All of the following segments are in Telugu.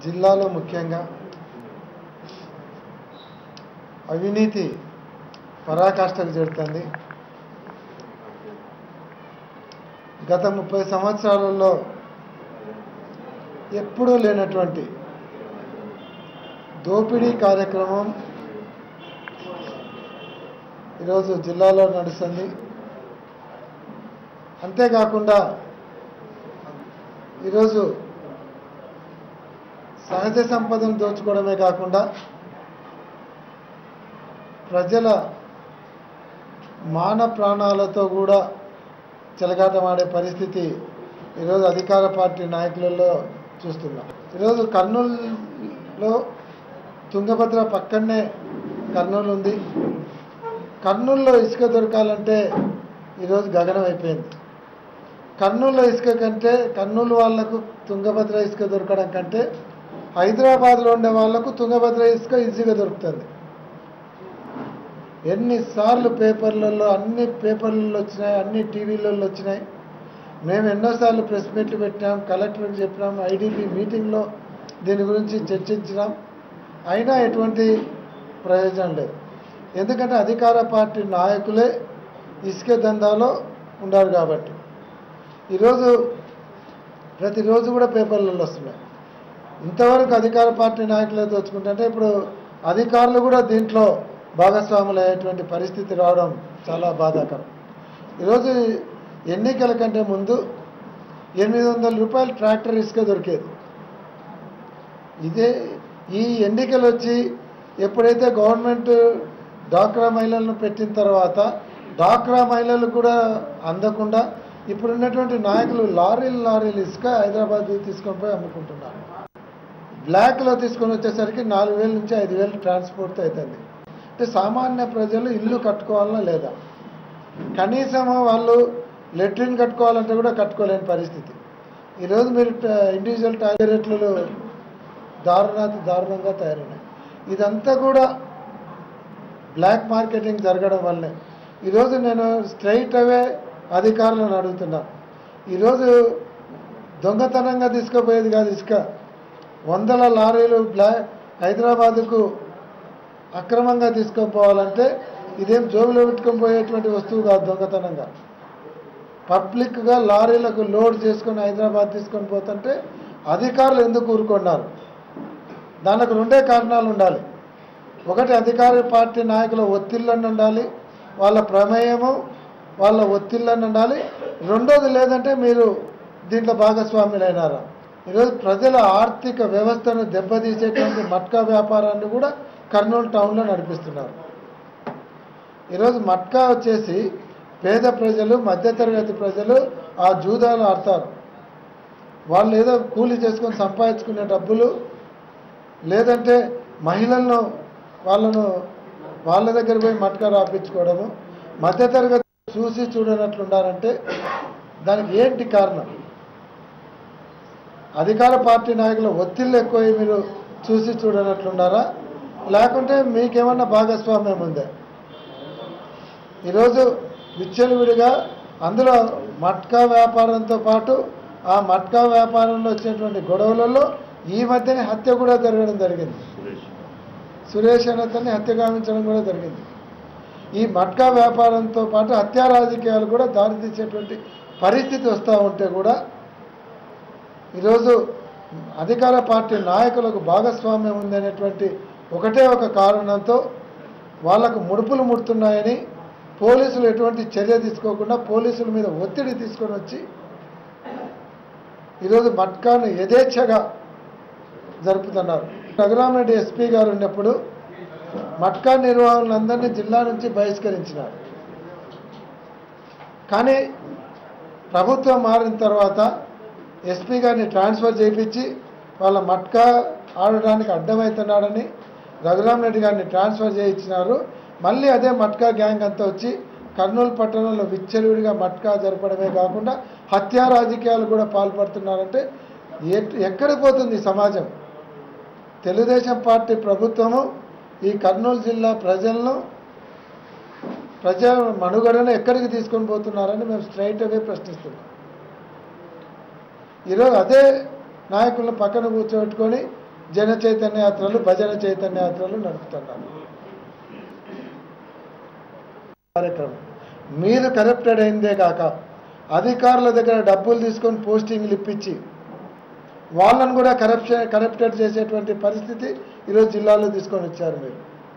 జిల్లాలో ముఖ్యంగా అవినీతి పరాకాష్ఠకు చేరుతుంది గత ముప్పై సంవత్సరాలలో ఎప్పుడూ లేనటువంటి దోపిడీ కార్యక్రమం ఈరోజు జిల్లాలో నడుస్తుంది అంతేకాకుండా ఈరోజు సహజ సంపదను దోచుకోవడమే కాకుండా ప్రజల మాన ప్రాణాలతో కూడా చెలగాటమాడే పరిస్థితి ఈరోజు అధికార పార్టీ నాయకులలో చూస్తున్నాం ఈరోజు కర్నూలులో తుంగభద్ర పక్కనే కర్నూలు ఉంది కర్నూలులో ఇసుక దొరకాలంటే ఈరోజు గగనం అయిపోయింది కర్నూలులో ఇసుక కంటే కర్నూలు వాళ్లకు తుంగభద్ర ఇసుక దొరకడం కంటే హైదరాబాద్లో ఉండే వాళ్లకు తుంగభద్ర ఇసుక ఈజీగా దొరుకుతుంది ఎన్నిసార్లు పేపర్లలో అన్ని పేపర్లలో వచ్చినాయి అన్ని టీవీలలో వచ్చినాయి మేము ఎన్నోసార్లు ప్రెస్ మీట్లు పెట్టినాం కలెక్టర్కి చెప్పినాం ఐడీపీ మీటింగ్లో దీని గురించి చర్చించినాం అయినా ఎటువంటి ప్రయోజనం లేదు ఎందుకంటే అధికార పార్టీ నాయకులే ఇసుక దందాలో ఉన్నారు కాబట్టి ఈరోజు ప్రతిరోజు కూడా పేపర్లలో వస్తున్నాయి ఇంతవరకు అధికార పార్టీ నాయకులే దోచుకుంటుంటే ఇప్పుడు అధికారులు కూడా దీంట్లో భాగస్వాములు అయ్యేటువంటి పరిస్థితి రావడం చాలా బాధాకరం ఈరోజు ఎన్నికల కంటే ముందు ఎనిమిది వందల రూపాయలు ట్రాక్టర్ ఇసుక దొరికేది ఇదే ఈ ఎన్నికలు వచ్చి ఎప్పుడైతే గవర్నమెంట్ డాక్రా మహిళలను పెట్టిన తర్వాత డాక్రా మహిళలు కూడా అందకుండా ఇప్పుడున్నటువంటి నాయకులు లారీలు లారీలు ఇసుక హైదరాబాద్ తీసుకొని పోయి అమ్ముకుంటున్నారు బ్లాక్లో తీసుకొని వచ్చేసరికి నాలుగు వేల నుంచి ఐదు వేలు ట్రాన్స్పోర్ట్ అవుతుంది అంటే సామాన్య ప్రజలు ఇల్లు కట్టుకోవాలన్నా లేదా కనీసం వాళ్ళు లెట్రిన్ కట్టుకోవాలంటే కూడా కట్టుకోలేని పరిస్థితి ఈరోజు మీరు ఇండివిజువల్ టాయిలెట్లు దారుణాతి దారుణంగా తయారైనాయి ఇదంతా కూడా బ్లాక్ మార్కెటింగ్ జరగడం వల్లే ఈరోజు నేను స్ట్రైట్ అవే అధికారులను అడుగుతున్నా ఈరోజు దొంగతనంగా తీసుకుపోయేది కాదు ఇసుక వందల లారీలు బ్లాక్ హైదరాబాదుకు అక్రమంగా తీసుకొని ఇదేం జోబులో పెట్టుకొని పోయేటువంటి వస్తువు కాదు దొంగతనంగా పబ్లిక్గా లారీలకు లోడ్ చేసుకొని హైదరాబాద్ తీసుకొని పోతుంటే అధికారులు ఎందుకు ఊరుకున్నారు దానికి రెండే కారణాలు ఉండాలి ఒకటి అధికార పార్టీ నాయకుల ఒత్తిళ్ళని ఉండాలి వాళ్ళ ప్రమేయము వాళ్ళ ఒత్తిళ్ళని ఉండాలి రెండోది లేదంటే మీరు దీంట్లో భాగస్వాములైనారా ఈరోజు ప్రజల ఆర్థిక వ్యవస్థను దెబ్బతీసేటువంటి మట్కా వ్యాపారాన్ని కూడా కర్నూలు టౌన్లో నడిపిస్తున్నారు ఈరోజు మట్కా వచ్చేసి పేద ప్రజలు మధ్యతరగతి ప్రజలు ఆ జూదాలు ఆడతారు వాళ్ళు ఏదో కూలి చేసుకొని సంపాదించుకునే డబ్బులు లేదంటే మహిళలను వాళ్ళను వాళ్ళ దగ్గర పోయి మట్కా రాపించుకోవడము మధ్యతరగతి చూసి చూడనట్లుండారంటే దానికి ఏంటి కారణం అధికార పార్టీ నాయకుల ఒత్తిళ్ళు ఎక్కువ మీరు చూసి చూడనట్లుండారా లేకుంటే మీకేమన్నా భాగస్వామ్యం ఉందా ఈరోజు విచ్చలవిడిగా అందులో మట్కా వ్యాపారంతో పాటు ఆ మట్కా వ్యాపారంలో వచ్చేటువంటి గొడవలలో ఈ మధ్యనే హత్య కూడా జరగడం జరిగింది సురేష్ అనే అతన్ని హత్య గావించడం కూడా జరిగింది ఈ మట్కా వ్యాపారంతో పాటు హత్యా రాజకీయాలు కూడా దారితీసేటువంటి పరిస్థితి వస్తూ ఉంటే కూడా ఈరోజు అధికార పార్టీ నాయకులకు భాగస్వామ్యం ఉందనేటువంటి ఒకటే ఒక కారణంతో వాళ్లకు ముడుపులు ముడుతున్నాయని పోలీసులు ఎటువంటి చర్య తీసుకోకుండా పోలీసుల మీద ఒత్తిడి తీసుకొని వచ్చి ఈరోజు మట్కాను యథేచ్ఛగా జరుపుతున్నారు రఘురామరెడ్డి ఎస్పీ గారు ఉన్నప్పుడు మట్కా నిర్వాహకులందరినీ జిల్లా నుంచి బహిష్కరించినారు కానీ ప్రభుత్వం మారిన తర్వాత ఎస్పీ గారిని ట్రాన్స్ఫర్ చేయించి వాళ్ళ మట్కా ఆడడానికి అడ్డమవుతున్నాడని రఘురామరెడ్డి గారిని ట్రాన్స్ఫర్ చేయించినారు మళ్ళీ అదే మట్కా గ్యాంగ్ అంతా వచ్చి కర్నూలు పట్టణంలో విచ్చలవిడిగా మట్కా జరపడమే కాకుండా హత్యా రాజకీయాలు కూడా పాల్పడుతున్నారంటే ఎట్- ఎక్కడికి పోతుంది ఈ సమాజం తెలుగుదేశం పార్టీ ప్రభుత్వము ఈ కర్నూలు జిల్లా ప్రజలను ప్రజల మనుగడను ఎక్కడికి తీసుకొని పోతున్నారని మేము స్ట్రైట్ అవే ప్రశ్నిస్తున్నాం ఈరోజు అదే నాయకులను పక్కన కూర్చోబెట్టుకొని జన చైతన్య యాత్రలు భజన చైతన్య యాత్రలు నడుపుతున్నారు కార్యక్రమం మీరు కరప్టెడ్ అయిందే కాక అధికారుల దగ్గర డబ్బులు తీసుకొని పోస్టింగ్లు ఇప్పించి వాళ్ళను కూడా కరప్షన్ కరప్టెడ్ చేసేటువంటి పరిస్థితి ఈరోజు జిల్లాలో తీసుకొని వచ్చారు మీరు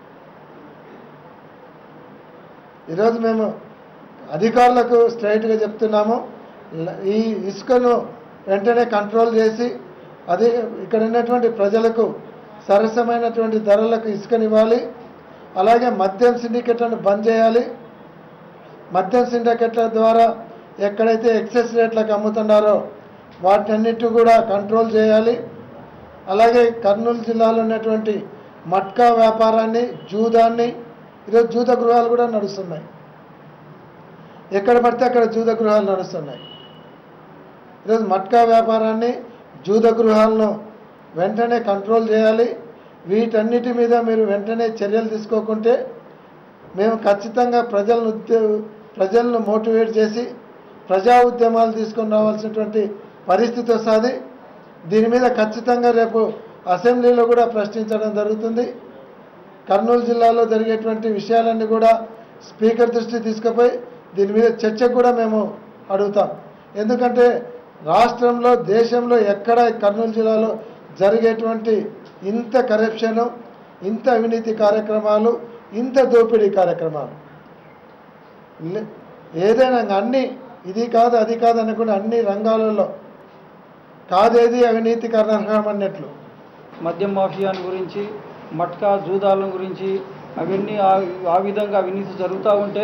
ఈరోజు మేము అధికారులకు స్ట్రైట్గా చెప్తున్నాము ల- ఈ ఇసుకను వెంటనే కంట్రోల్ చేసి అదే ఇక్కడ ఉన్నటువంటి ప్రజలకు సరసమైనటువంటి ధరలకు ఇసుకనివ్వాలి అలాగే మద్యం సిండికేట్లను బంద్ చేయాలి మద్యం సిండికేట్ల ద్వారా ఎక్కడైతే ఎక్సెస్ రేట్లకు అమ్ముతున్నారో వాటన్నిటి కూడా కంట్రోల్ చేయాలి అలాగే కర్నూలు జిల్లాలో ఉన్నటువంటి మట్కా వ్యాపారాన్ని జూదాన్ని ఈరోజు జూద గృహాలు కూడా నడుస్తున్నాయి ఎక్కడ పడితే అక్కడ జూద గృహాలు నడుస్తున్నాయి ఈరోజు మట్కా వ్యాపారాన్ని జూద గృహాలను వెంటనే కంట్రోల్ చేయాలి వీటన్నిటి మీద మీరు వెంటనే చర్యలు తీసుకోకుంటే మేము ఖచ్చితంగా ప్రజలను ఉద్య ప్రజలను మోటివేట్ చేసి ప్రజా ఉద్యమాలు తీసుకొని రావాల్సినటువంటి పరిస్థితి వస్తుంది దీని మీద ఖచ్చితంగా రేపు అసెంబ్లీలో కూడా ప్రశ్నించడం జరుగుతుంది కర్నూలు జిల్లాలో జరిగేటువంటి విషయాలన్నీ కూడా స్పీకర్ దృష్టి తీసుకుపోయి దీని మీద చర్చకు కూడా మేము అడుగుతాం ఎందుకంటే రాష్ట్రంలో దేశంలో ఎక్కడ కర్నూలు జిల్లాలో జరిగేటువంటి ఇంత కరప్షను ఇంత అవినీతి కార్యక్రమాలు ఇంత దోపిడీ కార్యక్రమాలు లే- ఏదైనా ఇంక అన్ని ఇది కాదు అది కాదు అనకుండా అన్ని రంగాలలో కాదేది అవినీతికరణం అన్నట్లు మద్యం మాఫియాని గురించి మట్కా జూదాల గురించి అవన్నీ ఆ- ఆ విధంగా అవినీతి జరుగుతూ ఉంటే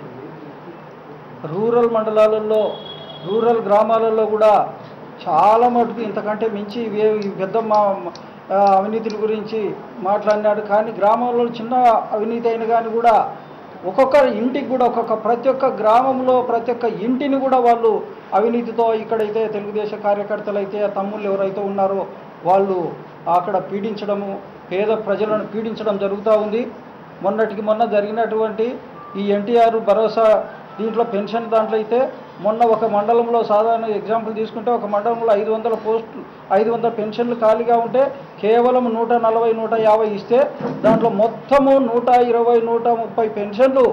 రూరల్ మండలాలలో రూరల్ గ్రామాలలో కూడా చాలా మటుకు ఇంతకంటే మించి ఇవే ఈ పెద్ద మా ఆ, అవినీతిని గురించి మాట్లాడినాడు కానీ గ్రామంలో చిన్న అవినీతి అయిన కానీ కూడా ఒక్కొక్క ఇంటికి కూడా ఒక్కొక్క ప్రతి ఒక్క గ్రామంలో ప్రతి ఒక్క ఇంటిని కూడా వాళ్ళు అవినీతితో ఇక్కడైతే తెలుగుదేశం కార్యకర్తలు అయితే తమ్ముళ్ళు ఎవరైతే ఉన్నారో వాళ్ళు అక్కడ పీడించడము పేద ప్రజలను పీడించడం జరుగుతూ ఉంది మొన్నటికి మొన్న జరిగినటువంటి ఈ ఎన్టీఆర్ భరోసా దీంట్లో పెన్షన్ దాంట్లో అయితే మొన్న ఒక మండలంలో సాధారణ ఎగ్జాంపుల్ తీసుకుంటే ఒక మండలంలో ఐదు వందల పోస్టులు ఐదు వందల పెన్షన్లు ఖాళీగా ఉంటే కేవలం నూట నలభై నూట యాభై ఇస్తే దాంట్లో మొత్తము నూట ఇరవై నూట ముప్పై పెన్షన్లు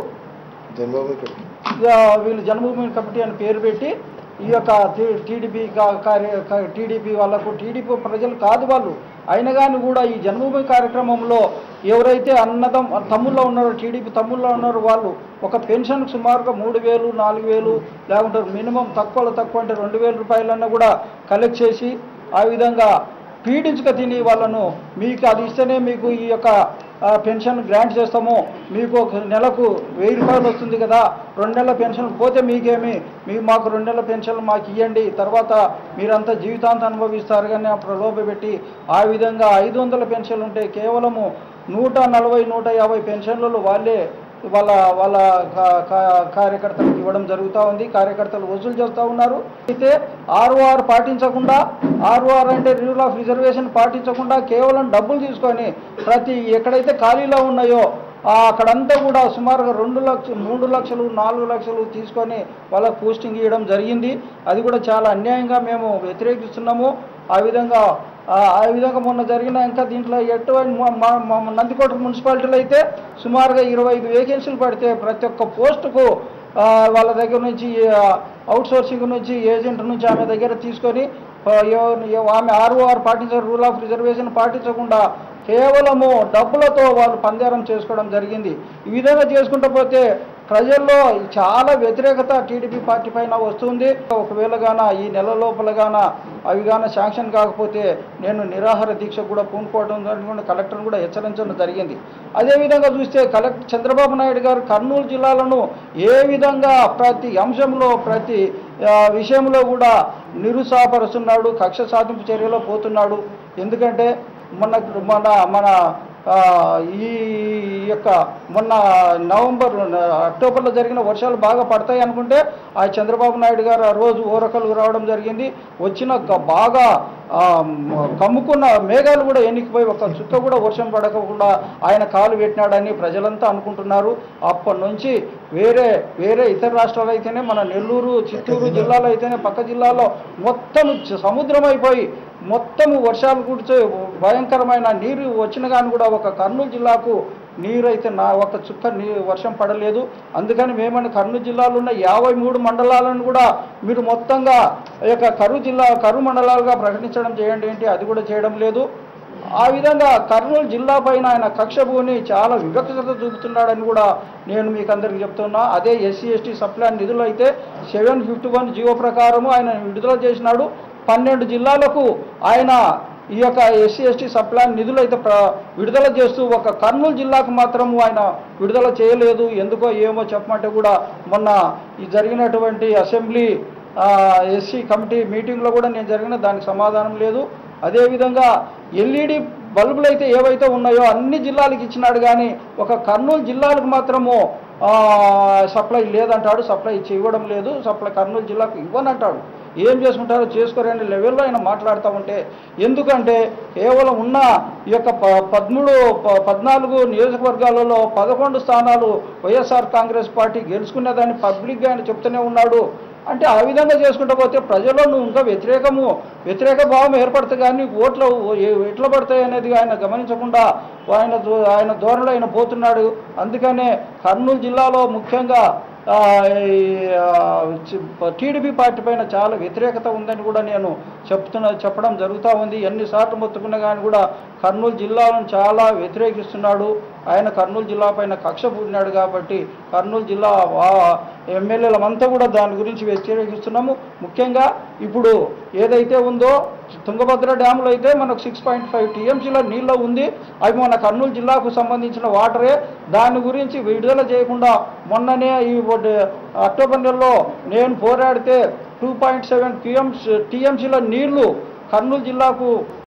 ఇక వీళ్ళు జన్మభూమి కమిటీ అని పేరు పెట్టి ఈ యొక్క టీడీపీ కార్య టీడీపీ వాళ్ళకు టీడీపీ ప్రజలు కాదు వాళ్ళు అయినా కానీ కూడా ఈ జన్మభూమి కార్యక్రమంలో ఎవరైతే అన్నదం తమ్ముల్లో ఉన్నారో టీడీపీ తమ్ముల్లో ఉన్నారో వాళ్ళు ఒక పెన్షన్ సుమారుగా మూడు వేలు నాలుగు వేలు లేకుంటే మినిమం తక్కువలో తక్కువ అంటే రెండు వేల రూపాయలన్నా కూడా కలెక్ట్ చేసి ఆ విధంగా పీడించుక తిని వాళ్ళను మీకు అది ఇస్తేనే మీకు ఈ యొక్క ఆ, పెన్షన్ గ్రాంట్ చేస్తాము మీకు ఒక నెలకు వెయ్యి రూపాయలు వస్తుంది కదా రెండు నెలల పెన్షన్ పోతే మీకేమి మీకు మాకు రెండు నెలల పెన్షన్ మాకు ఇవ్వండి తర్వాత మీరంతా జీవితాంతం అనుభవిస్తారు కానీ ఆ ప్రలోభ పెట్టి ఆ విధంగా ఐదు వందల పెన్షన్లు ఉంటే కేవలము నూట నలభై నూట యాభై పెన్షన్లలో వాళ్ళే వాళ్ళ వాళ్ళ కా- కా- కార్యకర్తలకు ఇవ్వడం జరుగుతూ ఉంది కార్యకర్తలు వసూలు చేస్తూ ఉన్నారు అయితే ఆర్ఓఆర్ పాటించకుండా ఆర్ఓఆర్ అంటే రూల్ ఆఫ్ రిజర్వేషన్ పాటించకుండా కేవలం డబ్బులు తీసుకొని ప్రతి ఎక్కడైతే ఖాళీలో ఉన్నాయో ఆ అక్కడంతా కూడా సుమారుగా రెండు లక్షలు మూడు లక్షలు నాలుగు లక్షలు తీసుకొని వాళ్ళకు పోస్టింగ్ ఇవ్వడం జరిగింది అది కూడా చాలా అన్యాయంగా మేము వ్యతిరేకిస్తున్నాము ఆ విధంగా ఆ ఆ విధంగా మొన్న జరిగిన ఇంకా దీంట్లో ఎటువంటి మా- మా- మా నందికోట మున్సిపాలిటీలో అయితే సుమారుగా ఇరవై ఐదు వేకెన్సీలు పడితే ప్రతి ఒక్క పోస్టుకు ఆ, వాళ్ళ దగ్గర నుంచి అవుట్ సోర్సింగ్ నుంచి ఏజెంట్ నుంచి ఆమె దగ్గర తీసుకొని ఆ, ఎవ- ఎవ- ఆమె ఆర్ఓఆర్ పాటించారు రూల్ ఆఫ్ రిజర్వేషన్ పాటించకుండా కేవలము డబ్బులతో వాళ్ళు పందేరం చేసుకోవడం జరిగింది ఈ విధంగా చేసుకుంటూ పోతే ప్రజల్లో చాలా వ్యతిరేకత టీడీపీ పార్టీ పైన వస్తుంది ఒకవేళ గాన ఈ నెల లోపల గాన అవి గాన శాంక్షన్ కాకపోతే నేను నిరాహార దీక్ష కూడా పూనుకోవడం జరిగింది కలెక్టర్ని కూడా హెచ్చరించడం జరిగింది అదేవిధంగా చూస్తే కలెక్టర్ చంద్రబాబు నాయుడు గారు కర్నూలు జిల్లాలను ఏ విధంగా ప్రతి అంశంలో ప్రతి ఆ, విషయంలో కూడా నిరుత్సాహపరుస్తున్నాడు కక్ష సాధింపు చర్యలో పోతున్నాడు ఎందుకంటే మొన్న మన మన ఆ, ఈ యొక్క మొన్న నవంబర్ అక్టోబర్లో జరిగిన వర్షాలు బాగా పడతాయి అనుకుంటే ఆ చంద్రబాబు నాయుడు గారు ఆ రోజు ఓరకలు రావడం జరిగింది వచ్చిన గ- బాగా ఆ, మ- కమ్ముకున్న మేఘాలు కూడా ఎన్నికిపోయి ఒక చుక్క కూడా వర్షం పడకుండా ఆయన కాలు పెట్టినాడని ప్రజలంతా అనుకుంటున్నారు అప్పటి నుంచి వేరే వేరే ఇతర రాష్ట్రాలు అయితేనే మన నెల్లూరు చిత్తూరు జిల్లాలో అయితేనే పక్క జిల్లాలో మొత్తం చ- సముద్రం అయిపోయి మొత్తం వర్షాలు కుడిచే భయంకరమైన నీరు వచ్చిన కానీ కూడా ఒక కర్నూలు జిల్లాకు నీరు అయితే నా ఒక చుక్క నీ వర్షం పడలేదు అందుకని మేమని కర్నూలు జిల్లాలో ఉన్న యాభై మూడు మండలాలను కూడా మీరు మొత్తంగా ఈ యొక్క కరువు జిల్లా కరువు మండలాలుగా ప్రకటించడం చేయండి ఏంటి అది కూడా చేయడం లేదు ఆ విధంగా కర్నూలు జిల్లా పైన ఆయన కక్ష భూని చాలా వివక్షత చూపుతున్నాడని కూడా నేను మీకు అందరికీ చెప్తున్నా అదే ఎస్సీ ఎస్టీ సప్లై నిధులు అయితే సెవెన్ ఫిఫ్టీ వన్ జీవో ప్రకారము ఆయన విడుదల చేసినాడు పన్నెండు జిల్లాలకు ఆయన ఈ యొక్క ఎస్సీ ఎస్టీ సప్లై నిధులు అయితే ప్ర విడుదల చేస్తూ ఒక కర్నూలు జిల్లాకు మాత్రము ఆయన విడుదల చేయలేదు ఎందుకో ఏమో చెప్పమంటే కూడా మొన్న ఈ జరిగినటువంటి అసెంబ్లీ ఎస్సీ కమిటీ మీటింగ్లో కూడా నేను జరిగిన దానికి సమాధానం లేదు అదేవిధంగా ఎల్ఈడి బల్బులు అయితే ఏవైతే ఉన్నాయో అన్ని జిల్లాలకు ఇచ్చినాడు కానీ ఒక కర్నూలు జిల్లాలకు మాత్రము ఆ, సప్లై లేదంటాడు సప్లై ఇచ్చి ఇవ్వడం లేదు సప్లై కర్నూలు జిల్లాకు ఇవ్వనంటాడు ఏం చేసుకుంటారో చేసుకోరని లెవెల్లో ఆయన మాట్లాడుతూ ఉంటే ఎందుకంటే కేవలం ఉన్న ఈ యొక్క ప- పదమూడు ప- పద్నాలుగు నియోజకవర్గాలలో పదకొండు స్థానాలు వైఎస్ఆర్ కాంగ్రెస్ పార్టీ గెలుచుకునేదాన్ని పబ్లిక్గా ఆయన చెప్తూనే ఉన్నాడు అంటే ఆ విధంగా చేసుకుంటూ పోతే ప్రజల్లో నువ్వు ఇంకా వ్యతిరేకము వ్యతిరేక భావం ఏర్పడుతుంది కానీ ఓట్లు ఏ- ఎట్లా పడతాయి అనేది ఆయన గమనించకుండా ఆయన ధో- ఆయన ధోరణిలో ఆయన పోతున్నాడు అందుకనే కర్నూలు జిల్లాలో ముఖ్యంగా ఆ, ఈ, ఆ, చి- టీడీపీ పార్టీ పైన చాలా వ్యతిరేకత ఉందని కూడా నేను చెప్తున్న చెప్పడం జరుగుతూ ఉంది ఎన్నిసార్లు మొత్తుకున్నా కానీ కూడా కర్నూలు జిల్లాను చాలా వ్యతిరేకిస్తున్నాడు ఆయన కర్నూలు జిల్లా పైన కక్ష పూడినాడు కాబట్టి కర్నూలు జిల్లా వా- ఎమ్మెల్యేలమంతా కూడా దాని గురించి వ్యతిరేకిస్తున్నాము ముఖ్యంగా ఇప్పుడు ఏదైతే ఉందో తుంగభద్ర డ్యాములో అయితే మనకు సిక్స్ పాయింట్ ఫైవ్ టీఎంసీల నీళ్ళ ఉంది అవి మన కర్నూలు జిల్లాకు సంబంధించిన వాటరే దాని గురించి విడుదల చేయకుండా మొన్ననే ఈ ఒడ్- అక్టోబర్ నెలలో నేను పోరాడితే టూ పాయింట్ సెవెన్ టీఎంసీ టీఎంసీల నీళ్లు కర్నూలు జిల్లాకు